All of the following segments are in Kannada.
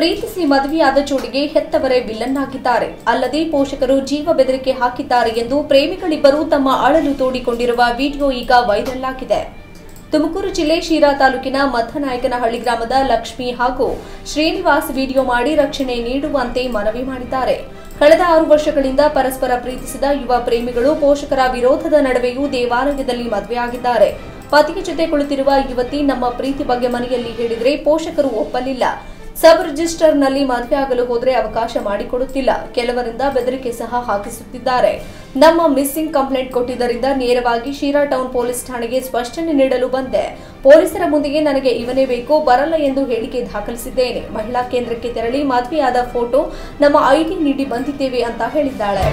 ಪ್ರೀತಿಸಿ ಮದುವೆಯಾದ ಜೋಡಿಗೆ ಹೆತ್ತವರೇ ವಿಲನ್ ಆಗಿದ್ದಾರೆ ಅಲ್ಲದೆ ಪೋಷಕರು ಜೀವ ಬೆದರಿಕೆ ಹಾಕಿದ್ದಾರೆ ಎಂದು ಪ್ರೇಮಿಗಳಿಬ್ಬರು ತಮ್ಮ ಅಳಲು ತೋಡಿಕೊಂಡಿರುವ ವಿಡಿಯೋ ಈಗ ವೈರಲ್ ಆಗಿದೆ ತುಮಕೂರು ಜಿಲ್ಲೆ ಶಿರಾ ತಾಲೂಕಿನ ಮಧ್ಯನಾಯಕನಹಳ್ಳಿ ಗ್ರಾಮದ ಲಕ್ಷ್ಮಿ ಹಾಗೂ ಶ್ರೀನಿವಾಸ್ ವಿಡಿಯೋ ಮಾಡಿ ರಕ್ಷಣೆ ನೀಡುವಂತೆ ಮನವಿ ಮಾಡಿದ್ದಾರೆ ಕಳೆದ ಆರು ವರ್ಷಗಳಿಂದ ಪರಸ್ಪರ ಪ್ರೀತಿಸಿದ ಯುವ ಪ್ರೇಮಿಗಳು ಪೋಷಕರ ವಿರೋಧದ ನಡುವೆಯೂ ದೇವಾಲಯದಲ್ಲಿ ಮದುವೆಯಾಗಿದ್ದಾರೆ ಪತಿಯ ಜೊತೆ ಕುಳಿತಿರುವ ಯುವತಿ ನಮ್ಮ ಪ್ರೀತಿ ಬಗ್ಗೆ ಮನೆಯಲ್ಲಿ ಹೇಳಿದರೆ ಪೋಷಕರು ಒಪ್ಪಲಿಲ್ಲ ಸಬ್ ರಿಜಿಸ್ಟರ್ನಲ್ಲಿ ಮದುವೆ ಆಗಲು ಹೋದರೆ ಅವಕಾಶ ಮಾಡಿಕೊಡುತ್ತಿಲ್ಲ ಕೆಲವರಿಂದ ಬೆದರಿಕೆ ಸಹ ಹಾಕಿಸುತ್ತಿದ್ದಾರೆ ನಮ್ಮ ಮಿಸ್ಸಿಂಗ್ ಕಂಪ್ಲೇಂಟ್ ಕೊಟ್ಟಿದ್ದರಿಂದ ನೇರವಾಗಿ ಶಿರಾ ಟೌನ್ ಪೊಲೀಸ್ ಠಾಣೆಗೆ ಸ್ಪಷ್ಟನೆ ನೀಡಲು ಬಂದೆ ಪೊಲೀಸರ ಮುಂದೆಯೇ ನನಗೆ ಇವನೇ ಬೇಕು ಬರಲ್ಲ ಎಂದು ಹೇಳಿಕೆ ದಾಖಲಿಸಿದ್ದೇನೆ ಮಹಿಳಾ ಕೇಂದ್ರಕ್ಕೆ ತೆರಳಿ ಮದುವೆಯಾದ ಫೋಟೋ ನಮ್ಮ ಐಡಿ ನೀಡಿ ಬಂದಿದ್ದೇವೆ ಅಂತ ಹೇಳಿದ್ದಾಳೆ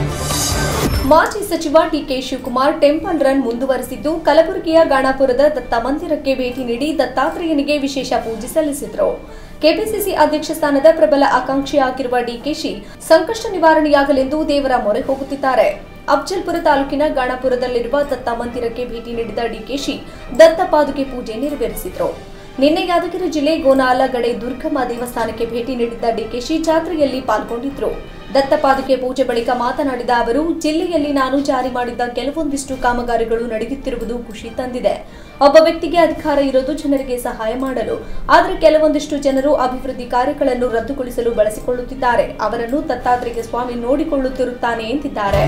ಮಾಜಿ ಸಚಿವ ಡಿಕೆ ಶಿವಕುಮಾರ್ ಟೆಂಪಲ್ ರನ್ ಮುಂದುವರೆಸಿದ್ದು ಕಲಬುರಗಿಯ ಗಾಣಾಪುರದ ದತ್ತ ಮಂದಿರಕ್ಕೆ ಭೇಟಿ ನೀಡಿ ದತ್ತಾತ್ರೇಯನಿಗೆ ವಿಶೇಷ ಪೂಜೆ ಸಲ್ಲಿಸಿದರು ಕೆಪಿಸಿಸಿ ಅಧ್ಯಕ್ಷ ಸ್ಥಾನದ ಪ್ರಬಲ ಆಕಾಂಕ್ಷಿಯಾಗಿರುವ ಡಿಕೆಶಿ ಸಂಕಷ್ಟ ನಿವಾರಣೆಯಾಗಲೆಂದು ದೇವರ ಮೊರೆ ಹೋಗುತ್ತಿದ್ದಾರೆ ಅಫ್ಜಲ್ಪುರ ತಾಲೂಕಿನ ಗಾಣಾಪುರದಲ್ಲಿರುವ ದತ್ತ ಮಂದಿರಕ್ಕೆ ಭೇಟಿ ನೀಡಿದ ಡಿಕೆಶಿ ದತ್ತ ಪಾದುಕೆ ಪೂಜೆ ನೆರವೇರಿಸಿದರು ನಿನ್ನೆ ಯಾದಗಿರಿ ಜಿಲ್ಲೆ ಗೋನಾಲಗಡೆ ದುರ್ಗಮ್ಮ ದೇವಸ್ಥಾನಕ್ಕೆ ಭೇಟಿ ನೀಡಿದ್ದ ಡಿಕೆಶಿ ಜಾತ್ರೆಯಲ್ಲಿ ಪಾಲ್ಗೊಂಡಿದ್ರು ದತ್ತಪಾದುಕೆ ಪೂಜೆ ಬಳಿಕ ಮಾತನಾಡಿದ ಅವರು ಜಿಲ್ಲೆಯಲ್ಲಿ ನಾನು ಜಾರಿ ಮಾಡಿದ್ದ ಕೆಲವೊಂದಿಷ್ಟು ಕಾಮಗಾರಿಗಳು ನಡೆಯುತ್ತಿರುವುದು ಖುಷಿ ತಂದಿದೆ ಒಬ್ಬ ವ್ಯಕ್ತಿಗೆ ಅಧಿಕಾರ ಇರೋದು ಜನರಿಗೆ ಸಹಾಯ ಮಾಡಲು ಆದರೆ ಕೆಲವೊಂದಿಷ್ಟು ಜನರು ಅಭಿವೃದ್ಧಿ ಕಾರ್ಯಗಳನ್ನು ರದ್ದುಗೊಳಿಸಲು ಬಳಸಿಕೊಳ್ಳುತ್ತಿದ್ದಾರೆ ಅವರನ್ನು ದತ್ತಾತ್ರೇಯ ಸ್ವಾಮಿ ನೋಡಿಕೊಳ್ಳುತ್ತಿರುತ್ತಾನೆ ಎಂದಿದ್ದಾರೆ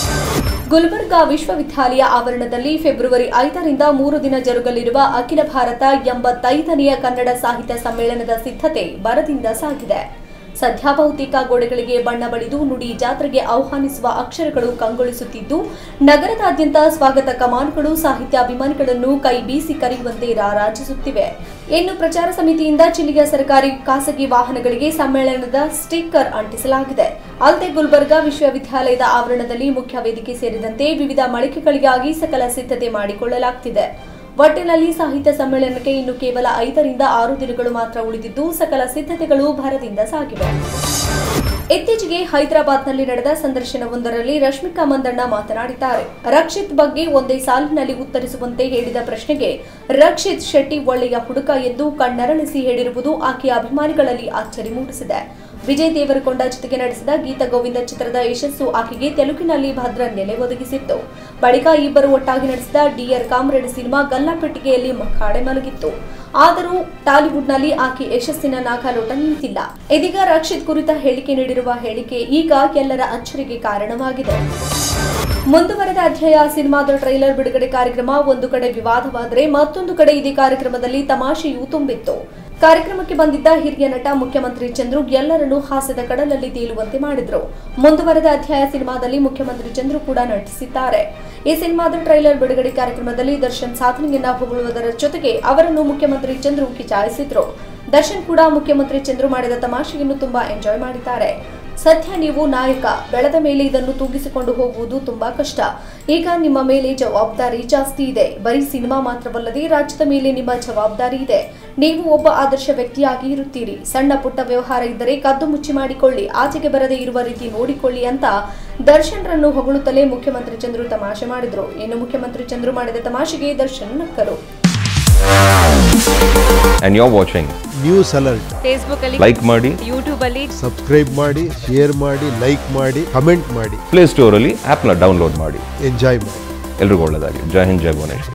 ಗುಲ್ಬರ್ಗಾ ವಿಶ್ವವಿದ್ಯಾಲಯ ಆವರಣದಲ್ಲಿ ಫೆಬ್ರವರಿ ಐದರಿಂದ ಮೂರು ದಿನ ಜರುಗಲಿರುವ ಅಖಿಲ ಭಾರತ ಎಂಬತ್ತೈದನೆಯ ಕನ್ನಡ ಸಾಹಿತ್ಯ ಸಮ್ಮೇಳನದ ಸಿದ್ಧತೆ ಭರದಿಂದ ಸಾಗಿದೆ ಸದ್ಯ ಬಹುತೇಕ ಗೋಡೆಗಳಿಗೆ ಬಣ್ಣ ಬಳಿದು ನುಡಿ ಜಾತ್ರೆಗೆ ಆಹ್ವಾನಿಸುವ ಅಕ್ಷರಗಳು ಕಂಗೊಳಿಸುತ್ತಿದ್ದು ನಗರದಾದ್ಯಂತ ಸ್ವಾಗತ ಕಮಾನುಗಳು ಸಾಹಿತ್ಯ ಅಭಿಮಾನಿಗಳನ್ನು ಕೈ ಬೀಸಿ ಕರೆಯುವಂತೆ ರಾರಾಜಿಸುತ್ತಿವೆ ಇನ್ನು ಪ್ರಚಾರ ಸಮಿತಿಯಿಂದ ಜಿಲ್ಲೆಯ ಸರ್ಕಾರಿ ಖಾಸಗಿ ವಾಹನಗಳಿಗೆ ಸಮ್ಮೇಳನದ ಸ್ಟಿಕ್ಕರ್ ಅಂಟಿಸಲಾಗಿದೆ ಅಲ್ಲದೆ ಗುಲ್ಬರ್ಗಾ ವಿಶ್ವವಿದ್ಯಾಲಯದ ಆವರಣದಲ್ಲಿ ಮುಖ್ಯ ವೇದಿಕೆ ಸೇರಿದಂತೆ ವಿವಿಧ ಮಳಿಗೆಗಳಿಗಾಗಿ ಸಕಲ ಸಿದ್ಧತೆ ಮಾಡಿಕೊಳ್ಳಲಾಗುತ್ತಿದೆ ಒಟ್ಟಿನಲ್ಲಿ ಸಾಹಿತ್ಯ ಸಮ್ಮೇಳನಕ್ಕೆ ಇನ್ನು ಕೇವಲ ಐದರಿಂದ ಆರು ದಿನಗಳು ಮಾತ್ರ ಉಳಿದಿದ್ದು ಸಕಲ ಸಿದ್ಧತೆಗಳು ಭರದಿಂದ ಸಾಗಿವೆ ಇತ್ತೀಚೆಗೆ ಹೈದರಾಬಾದ್ನಲ್ಲಿ ನಡೆದ ಸಂದರ್ಶನವೊಂದರಲ್ಲಿ ರಶ್ಮಿಕಾ ಮಂದಣ್ಣ ಮಾತನಾಡಿದ್ದಾರೆ ರಕ್ಷಿತ್ ಬಗ್ಗೆ ಒಂದೇ ಸಾಲಿನಲ್ಲಿ ಉತ್ತರಿಸುವಂತೆ ಹೇಳಿದ ಪ್ರಶ್ನೆಗೆ ರಕ್ಷಿತ್ ಶೆಟ್ಟಿ ಒಳ್ಳೆಯ ಹುಡುಗ ಎಂದು ಕಣ್ಣರಳಿಸಿ ಹೇಳಿರುವುದು ಆಕೆಯ ಅಭಿಮಾನಿಗಳಲ್ಲಿ ಅಚ್ಚರಿ ಮೂಡಿಸಿದೆ ವಿಜಯ್ ದೇವರಕೊಂಡ ಜೊತೆಗೆ ನಡೆಸಿದ ಗೀತ ಗೋವಿಂದ ಚಿತ್ರದ ಯಶಸ್ಸು ಆಕೆಗೆ ತೆಲುಗಿನಲ್ಲಿ ಭದ್ರ ನೆಲೆ ಒದಗಿಸಿತ್ತು ಬಳಿಕ ಇಬ್ಬರು ಒಟ್ಟಾಗಿ ನಡೆಸಿದ ಡಿಯರ್ ಕಾಮ್ರೇಡ್ ಸಿನಿಮಾ ಗಲ್ಲಾಪೆಟ್ಟಿಗೆಯಲ್ಲಿ ಮಖಾಡೆ ಮಲಗಿತ್ತು ಆದರೂ ಟಾಲಿವುಡ್ನಲ್ಲಿ ಆಕೆ ಯಶಸ್ಸಿನ ನಾಗಾಲೋಟ ನಿಂತಿಲ್ಲ ಇದೀಗ ರಕ್ಷಿತ್ ಕುರಿತ ಹೇಳಿಕೆ ನೀಡಿರುವ ಹೇಳಿಕೆ ಈಗ ಎಲ್ಲರ ಅಚ್ಚರಿಗೆ ಕಾರಣವಾಗಿದೆ ಮುಂದುವರೆದ ಅಧ್ಯಾಯ ಸಿನಿಮಾದ ಟ್ರೈಲರ್ ಬಿಡುಗಡೆ ಕಾರ್ಯಕ್ರಮ ಒಂದು ಕಡೆ ವಿವಾದವಾದರೆ ಮತ್ತೊಂದು ಕಡೆ ಇದೇ ಕಾರ್ಯಕ್ರಮದಲ್ಲಿ ತಮಾಷೆಯೂ ತುಂಬಿತ್ತು ಕಾರ್ಯಕ್ರಮಕ್ಕೆ ಬಂದಿದ್ದ ಹಿರಿಯ ನಟ ಮುಖ್ಯಮಂತ್ರಿ ಚಂದ್ರು ಎಲ್ಲರನ್ನೂ ಹಾಸ್ಯದ ಕಡಲಲ್ಲಿ ತೇಲುವಂತೆ ಮಾಡಿದ್ರು ಮುಂದುವರೆದ ಅಧ್ಯಾಯ ಸಿನಿಮಾದಲ್ಲಿ ಮುಖ್ಯಮಂತ್ರಿ ಚಂದ್ರು ಕೂಡ ನಟಿಸಿದ್ದಾರೆ ಈ ಸಿನಿಮಾದ ಟ್ರೈಲರ್ ಬಿಡುಗಡೆ ಕಾರ್ಯಕ್ರಮದಲ್ಲಿ ದರ್ಶನ್ ಸಾಧನೆಯನ್ನ ಹೊಗಳುವುದರ ಜೊತೆಗೆ ಅವರನ್ನು ಮುಖ್ಯಮಂತ್ರಿ ಚಂದ್ರು ಕಿಚಾಯಿಸಿದ್ರು ದರ್ಶನ್ ಕೂಡ ಮುಖ್ಯಮಂತ್ರಿ ಚಂದ್ರು ಮಾಡಿದ ತಮಾಷೆಯನ್ನು ತುಂಬಾ ಎಂಜಾಯ್ ಮಾಡಿದ್ದಾರೆ ಸದ್ಯ ನೀವು ನಾಯಕ ಬೆಳೆದ ಮೇಲೆ ಇದನ್ನು ತೂಗಿಸಿಕೊಂಡು ಹೋಗುವುದು ತುಂಬಾ ಕಷ್ಟ ಈಗ ನಿಮ್ಮ ಮೇಲೆ ಜವಾಬ್ದಾರಿ ಜಾಸ್ತಿ ಇದೆ ಬರೀ ಸಿನಿಮಾ ಮಾತ್ರವಲ್ಲದೆ ರಾಜ್ಯದ ಮೇಲೆ ನಿಮ್ಮ ಜವಾಬ್ದಾರಿ ಇದೆ ನೀವು ಒಬ್ಬ ಆದರ್ಶ ವ್ಯಕ್ತಿಯಾಗಿ ಇರುತ್ತೀರಿ ಸಣ್ಣ ಪುಟ್ಟ ವ್ಯವಹಾರ ಇದ್ದರೆ ಕದ್ದು ಮುಚ್ಚಿ ಮಾಡಿಕೊಳ್ಳಿ ಆಚೆಗೆ ಬರದೇ ಇರುವ ರೀತಿ ನೋಡಿಕೊಳ್ಳಿ ಅಂತ ದರ್ಶನ್ರನ್ನು ಹೊಗಳುತ್ತಲೇ ಮುಖ್ಯಮಂತ್ರಿ ಚಂದ್ರು ತಮಾಷೆ ಮಾಡಿದ್ರು ಇನ್ನು ಮುಖ್ಯಮಂತ್ರಿ ಚಂದ್ರು ಮಾಡಿದ ತಮಾಷೆಗೆ ದರ್ಶನ್ ನಕ್ಕರು and you're watching. News alert Facebook ಅಲ್ಲಿ Like ಮಾಡಿ ಯೂಟ್ಯೂಬ್ ಅಲ್ಲಿ ಸಬ್ಸ್ಕ್ರೈಬ್ ಮಾಡಿ ಶೇರ್ ಮಾಡಿ ಲೈಕ್ ಮಾಡಿ ಕಮೆಂಟ್ ಮಾಡಿ ಪ್ಲೇ ಸ್ಟೋರಲ್ಲಿ ಆ್ಯಪ್ನ ಡೌನ್ಲೋಡ್ ಮಾಡಿ ಎಂಜಾಯ್ ಮಾಡಿ ಎಲ್ರಿಗೂ ಒಳ್ಳೆಯದಾಗಲಿ ಜೈ ಹಿಂದ್ ಜೈ ಭುವನೇಶ್ವರ್